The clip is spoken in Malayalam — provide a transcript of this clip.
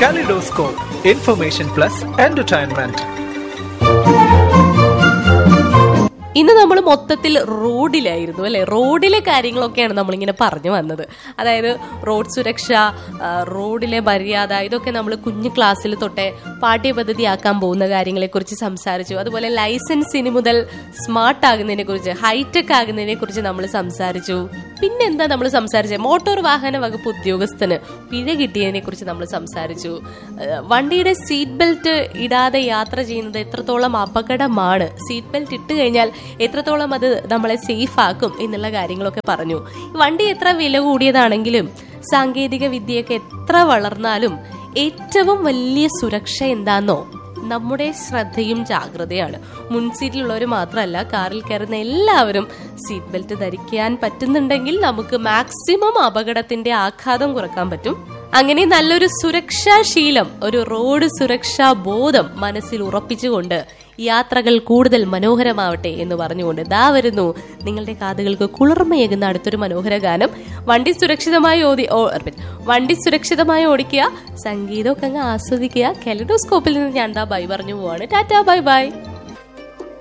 Kaleidoscope, information plus entertainment. ഇന്ന് നമ്മൾ മൊത്തത്തിൽ റോഡിലായിരുന്നു അല്ലെ റോഡിലെ കാര്യങ്ങളൊക്കെയാണ് നമ്മളിങ്ങനെ പറഞ്ഞു വന്നത് അതായത് റോഡ് സുരക്ഷ ആ, റോഡിലെ മര്യാദ ഇതൊക്കെ നമ്മൾ കുഞ്ഞു ക്ലാസ്സിൽ തൊട്ടേ പാഠ്യപദ്ധതിയാക്കാൻ പോകുന്ന കാര്യങ്ങളെ കുറിച്ച് സംസാരിച്ചു അതുപോലെ ലൈസൻസ് ഇനി മുതൽ സ്മാർട്ട് ആകുന്നതിനെ കുറിച്ച് ഹൈടെക് ആകുന്നതിനെ കുറിച്ച് നമ്മൾ സംസാരിച്ചു പിന്നെന്താ നമ്മൾ സംസാരിച്ചത് മോട്ടോർ വാഹന വകുപ്പ് ഉദ്യോഗസ്ഥന് പിഴ കിട്ടിയതിനെ കുറിച്ച് നമ്മൾ സംസാരിച്ചു ആ, വണ്ടിയുടെ സീറ്റ് ബെൽറ്റ് ഇടാതെ യാത്ര ചെയ്യുന്നത് എത്രത്തോളം അപകടമാണ് സീറ്റ് ബെൽറ്റ് ഇട്ട് കഴിഞ്ഞാൽ എത്രത്തോളം അത് നമ്മളെ സേഫ് ആക്കും എന്നുള്ള കാര്യങ്ങളൊക്കെ പറഞ്ഞു വണ്ടി എത്ര വില കൂടിയതാണെങ്കിലും സാങ്കേതിക വിദ്യയൊക്കെ എത്ര വളർന്നാലും ഏറ്റവും വലിയ സുരക്ഷ എന്താന്നോ നമ്മുടെ ശ്രദ്ധയും ജാഗ്രതയാണ് മുൻസീറ്റിലുള്ളവർ മാത്രമല്ല കാറിൽ കയറുന്ന എല്ലാവരും സീറ്റ് ബെൽറ്റ് ധരിക്കാൻ പറ്റുന്നുണ്ടെങ്കിൽ നമുക്ക് മാക്സിമം അപകടത്തിന്റെ ആഘാതം കുറക്കാൻ പറ്റും അങ്ങനെ നല്ലൊരു സുരക്ഷാ ശീലം ഒരു റോഡ് സുരക്ഷാ ബോധം മനസ്സിൽ ഉറപ്പിച്ചുകൊണ്ട് യാത്രകൾ കൂടുതൽ മനോഹരമാവട്ടെ എന്ന് പറഞ്ഞുകൊണ്ട് ദാ വരുന്നു നിങ്ങളുടെ കാതുകൾക്ക് കുളിർമയേകുന്ന അടുത്തൊരു മനോഹര ഗാനം വണ്ടി സുരക്ഷിതമായി ഓടി ഓ, റിപ്പീറ്റ്. വണ്ടി സുരക്ഷിതമായി ഓടിക്കുക സംഗീതമൊക്കെ അങ്ങ് ആസ്വദിക്കുക കെലഡോസ്കോപ്പിൽ നിന്ന് ഞാൻ ദാ ബൈ പറഞ്ഞു പോവാണ് ടാറ്റാ ബൈ ബൈ